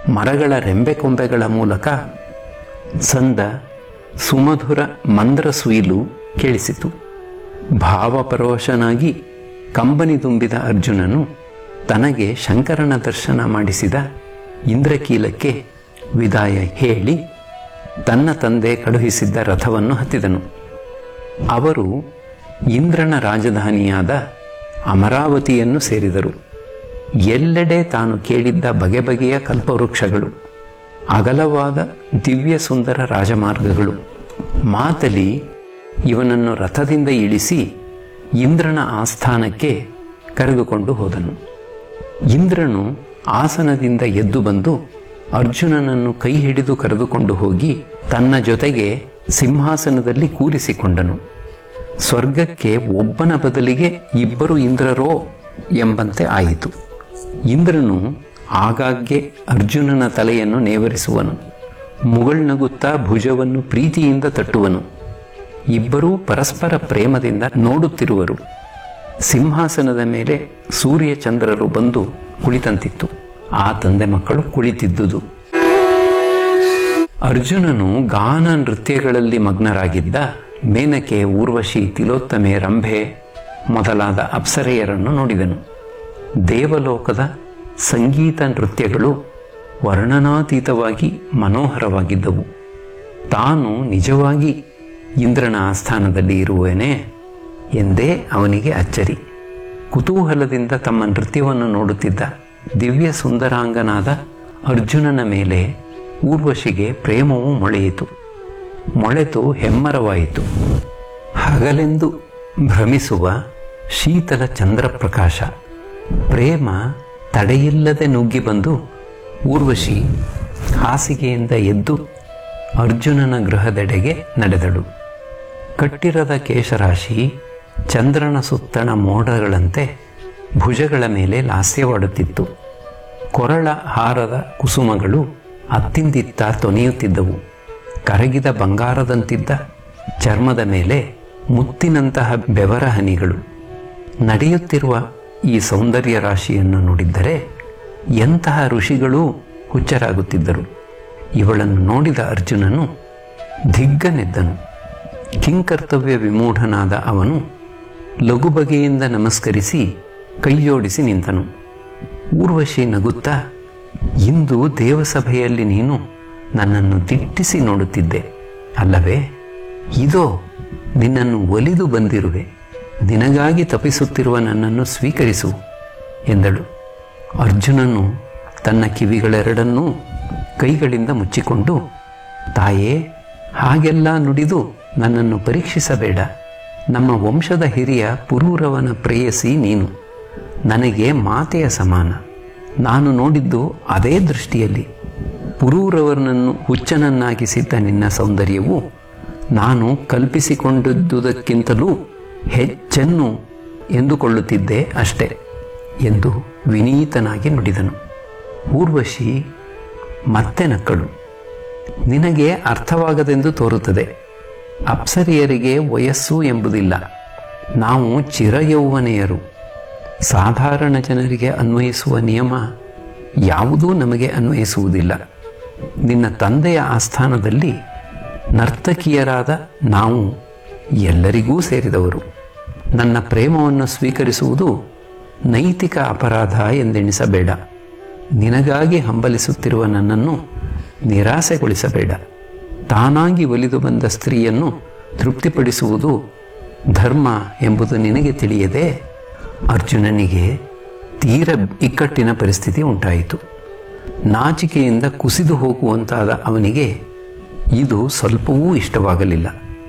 ಮರಗಳ ರೆಂಬೆ ಕೊಂಬೆಗಳ ಮೂಲಕ ಸಂದ ಸುಮಧುರ ಮಂದ್ರ ಸುಯಿಲು ಕೇಳಿಸಿತು ಭಾವಪರವಶನಾಗಿ ಕಂಬನಿ ತುಂಬಿದ ಅರ್ಜುನನು ತನಗೆ ಶಂಕರನ ದರ್ಶನ ಮಾಡಿಸಿದ ಇಂದ್ರಕೀಲಕ್ಕೆ ವಿದಾಯ ಹೇಳಿ ತನ್ನ ತಂದೆ ಕಳುಹಿಸಿದ್ದ ರಥವನ್ನು ಹತ್ತಿದನು ಅವರು ಇಂದ್ರನ ರಾಜಧಾನಿಯಾದ ಅಮರಾವತಿಯನ್ನು ಸೇರಿದರು ಎಲ್ಲೆಡೆ ತಾನು ಕೇಳಿದ್ದ ಬಗೆ ಬಗೆಯ ಕಲ್ಪವೃಕ್ಷಗಳು ಅಗಲವಾದ ದಿವ್ಯ ಸುಂದರ ರಾಜಮಾರ್ಗಗಳು ಮಾತಲಿ ಇವನನ್ನು ರಥದಿಂದ ಇಳಿಸಿ ಇಂದ್ರನ ಆಸ್ಥಾನಕ್ಕೆ ಕರೆದುಕೊಂಡು ಹೋದನು ಇಂದ್ರನು ಆಸನದಿಂದ ಎದ್ದು ಬಂದು ಅರ್ಜುನನನ್ನು ಕೈ ಹಿಡಿದು ಕರೆದುಕೊಂಡು ಹೋಗಿ ತನ್ನ ಜೊತೆಗೆ ಸಿಂಹಾಸನದಲ್ಲಿ ಕೂರಿಸಿಕೊಂಡನು ಸ್ವರ್ಗಕ್ಕೆ ಒಬ್ಬನ ಬದಲಿಗೆ ಇಬ್ಬರು ಇಂದ್ರರೋ ಎಂಬಂತೆ ಆಯಿತು ಇಂದ್ರನು ಆಗಾಗ್ಗೆ ಅರ್ಜುನನ ತಲೆಯನ್ನು ನೇವರಿಸುವನು ಮುಗಳ್ನಗುತ್ತಾ ಭುಜವನ್ನು ಪ್ರೀತಿಯಿಂದ ತಟ್ಟುವನು ಇಬ್ಬರೂ ಪರಸ್ಪರ ಪ್ರೇಮದಿಂದ ನೋಡುತ್ತಿರುವರು ಸಿಂಹಾಸನದ ಮೇಲೆ ಸೂರ್ಯ ಚಂದ್ರರು ಬಂದು ಕುಳಿತಂತಿತ್ತು ಆ ತಂದೆ ಮಕ್ಕಳು ಕುಳಿತಿದ್ದುದು ಅರ್ಜುನನು ಗಾನ ನೃತ್ಯಗಳಲ್ಲಿ ಮಗ್ನರಾಗಿದ್ದ ಮೇನಕೆ ಊರ್ವಶಿ ತಿಲೋತ್ತಮೆ ರಂಭೆ ಮೊದಲಾದ ಅಪ್ಸರೆಯರನ್ನು ನೋಡಿದನು ದೇವಲೋಕದ ಸಂಗೀತ ನೃತ್ಯಗಳು ವರ್ಣನಾತೀತವಾಗಿ ಮನೋಹರವಾಗಿದ್ದವು ತಾನು ನಿಜವಾಗಿ ಇಂದ್ರನ ಆಸ್ಥಾನದಲ್ಲಿ ಇರುವೇನೆ ಎಂದೇ ಅವನಿಗೆ ಅಚ್ಚರಿ ಕುತೂಹಲದಿಂದ ತಮ್ಮ ನೃತ್ಯವನ್ನು ನೋಡುತ್ತಿದ್ದ ದಿವ್ಯ ಸುಂದರಾಂಗನಾದ ಅರ್ಜುನನ ಮೇಲೆ ಊರ್ವಶಿಗೆ ಪ್ರೇಮವು ಮೊಳೆಯಿತು ಮೊಳೆತು ಹೆಮ್ಮರವಾಯಿತು ಹಗಲೆಂದು ಭ್ರಮಿಸುವ ಶೀತಲ ಚಂದ್ರಪ್ರಕಾಶ ಪ್ರೇಮ ತಡೆಯಿಲ್ಲದೆ ನುಗ್ಗಿ ಬಂದು ಊರ್ವಶಿ ಹಾಸಿಗೆಯಿಂದ ಎದ್ದು ಅರ್ಜುನನ ಗೃಹದೆಡೆಗೆ ನಡೆದಳು ಕಟ್ಟಿರದ ಕೇಶರಾಶಿ ಚಂದ್ರನ ಸುತ್ತಣ ಮೋಡಗಳಂತೆ ಭುಜಗಳ ಮೇಲೆ ಲಾಸ್ಯವಾಡುತ್ತಿತ್ತು ಕೊರಳ ಹಾರದ ಕುಸುಮಗಳು ಅತ್ತಿಂದಿತ್ತ ತೊನೆಯುತ್ತಿದ್ದವು ಕರಗಿದ ಬಂಗಾರದಂತಿದ್ದ ಚರ್ಮದ ಮೇಲೆ ಮುತ್ತಿನಂತಹ ಬೆವರ ಹನಿಗಳು ನಡೆಯುತ್ತಿರುವ ಈ ಸೌಂದರ್ಯ ರಾಶಿಯನ್ನು ನೋಡಿದ್ದರೆ ಎಂತಹ ಋಷಿಗಳೂ ಹುಚ್ಚರಾಗುತ್ತಿದ್ದರು ಇವಳನ್ನು ನೋಡಿದ ಅರ್ಜುನನು ದಿಗ್ಗನೆದ್ದನು ಕಿಂಕರ್ತವ್ಯ ವಿಮೂಢನಾದ ಅವನು ಲಘು ಬಗೆಯಿಂದ ನಮಸ್ಕರಿಸಿ ಕೈಜೋಡಿಸಿ ನಿಂತನು ಊರ್ವಶಿ ನಗುತ್ತಾ ಇಂದು ದೇವಸಭೆಯಲ್ಲಿ ನೀನು ನನ್ನನ್ನು ದಿಟ್ಟಿಸಿ ನೋಡುತ್ತಿದ್ದೆ ಅಲ್ಲವೇ ಇದೋ ನಿನ್ನನ್ನು ಒಲಿದು ಬಂದಿರುವೆ ನಿನಗಾಗಿ ತಪಿಸುತ್ತಿರುವ ನನ್ನನ್ನು ಸ್ವೀಕರಿಸು ಎಂದಳು ಅರ್ಜುನನು ತನ್ನ ಕಿವಿಗಳೆರಡನ್ನೂ ಕೈಗಳಿಂದ ಮುಚ್ಚಿಕೊಂಡು ತಾಯೇ ಹಾಗೆಲ್ಲ ನುಡಿದು ನನ್ನನ್ನು ಪರೀಕ್ಷಿಸಬೇಡ ನಮ್ಮ ವಂಶದ ಹಿರಿಯ ಪುರೂರವನ ಪ್ರೇಯಸಿ ನೀನು ನನಗೆ ಮಾತೆಯ ಸಮಾನ ನಾನು ನೋಡಿದ್ದು ಅದೇ ದೃಷ್ಟಿಯಲ್ಲಿ ಪುರೂರವರನನ್ನು ಹುಚ್ಚನನ್ನಾಗಿಸಿದ್ದ ನಿನ್ನ ಸೌಂದರ್ಯವು ನಾನು ಕಲ್ಪಿಸಿಕೊಂಡಿದ್ದುದಕ್ಕಿಂತಲೂ ಹೆಚ್ಚನ್ನು ಎಂದುಕೊಳ್ಳುತ್ತಿದ್ದೆ ಅಷ್ಟೆ ಎಂದು ವಿನೀತನಾಗಿ ನುಡಿದನು ಊರ್ವಶಿ ಮತ್ತೆ ನಕ್ಕಳು ನಿನಗೆ ಅರ್ಥವಾಗದೆಂದು ತೋರುತ್ತದೆ ಅಪ್ಸರಿಯರಿಗೆ ವಯಸ್ಸು ಎಂಬುದಿಲ್ಲ ನಾವು ಚಿರಯೌವನೆಯರು ಸಾಧಾರಣ ಜನರಿಗೆ ಅನ್ವಯಿಸುವ ನಿಯಮ ಯಾವುದೂ ನಮಗೆ ಅನ್ವಯಿಸುವುದಿಲ್ಲ ನಿನ್ನ ತಂದೆಯ ಆಸ್ಥಾನದಲ್ಲಿ ನರ್ತಕಿಯರಾದ ನಾವು ಎಲ್ಲರಿಗೂ ಸೇರಿದವರು ನನ್ನ ಪ್ರೇಮವನ್ನು ಸ್ವೀಕರಿಸುವುದು ನೈತಿಕ ಅಪರಾಧ ಎಂದೆಣಿಸಬೇಡ ನಿನಗಾಗಿ ಹಂಬಲಿಸುತ್ತಿರುವ ನನ್ನನ್ನು ನಿರಾಸೆಗೊಳಿಸಬೇಡ ತಾನಾಗಿ ಒಲಿದು ಬಂದ ಸ್ತ್ರೀಯನ್ನು ತೃಪ್ತಿಪಡಿಸುವುದು ಧರ್ಮ ಎಂಬುದು ನಿನಗೆ ತಿಳಿಯದೆ ಅರ್ಜುನನಿಗೆ ತೀರ ಇಕ್ಕಟ್ಟಿನ ಪರಿಸ್ಥಿತಿ ಉಂಟಾಯಿತು ನಾಚಿಕೆಯಿಂದ ಕುಸಿದು ಹೋಗುವಂತಾದ ಅವನಿಗೆ ಇದು ಸ್ವಲ್ಪವೂ ಇಷ್ಟವಾಗಲಿಲ್ಲ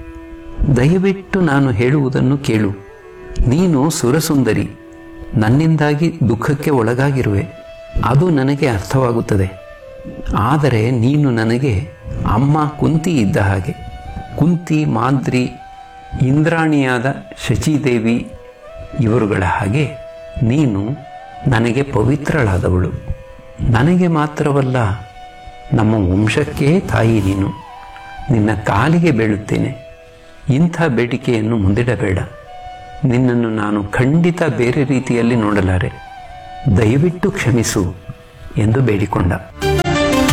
ದಯವಿಟ್ಟು ನಾನು ಹೇಳುವುದನ್ನು ಕೇಳು ನೀನು ಸುರಸುಂದರಿ ನನ್ನಿಂದಾಗಿ ದುಃಖಕ್ಕೆ ಒಳಗಾಗಿರುವೆ ಅದು ನನಗೆ ಅರ್ಥವಾಗುತ್ತದೆ ಆದರೆ ನೀನು ನನಗೆ ಅಮ್ಮ ಕುಂತಿ ಇದ್ದ ಹಾಗೆ ಕುಂತಿ ಮಾದ್ರಿ ಇಂದ್ರಾಣಿಯಾದ ಶಚಿದೇವಿ ಇವರುಗಳ ಹಾಗೆ ನೀನು ನನಗೆ ಪವಿತ್ರಳಾದವಳು ನನಗೆ ಮಾತ್ರವಲ್ಲ ನಮ್ಮ ವಂಶಕ್ಕೇ ತಾಯಿ ನೀನು ನಿನ್ನ ಕಾಲಿಗೆ ಬೀಳುತ್ತೇನೆ ಇಂಥ ಬೇಡಿಕೆಯನ್ನು ಮುಂದಿಡಬೇಡ ನಿನ್ನನ್ನು ನಾನು ಖಂಡಿತ ಬೇರೆ ರೀತಿಯಲ್ಲಿ ನೋಡಲಾರೆ ದಯವಿಟ್ಟು ಕ್ಷಮಿಸು ಎಂದು ಬೇಡಿಕೊಂಡ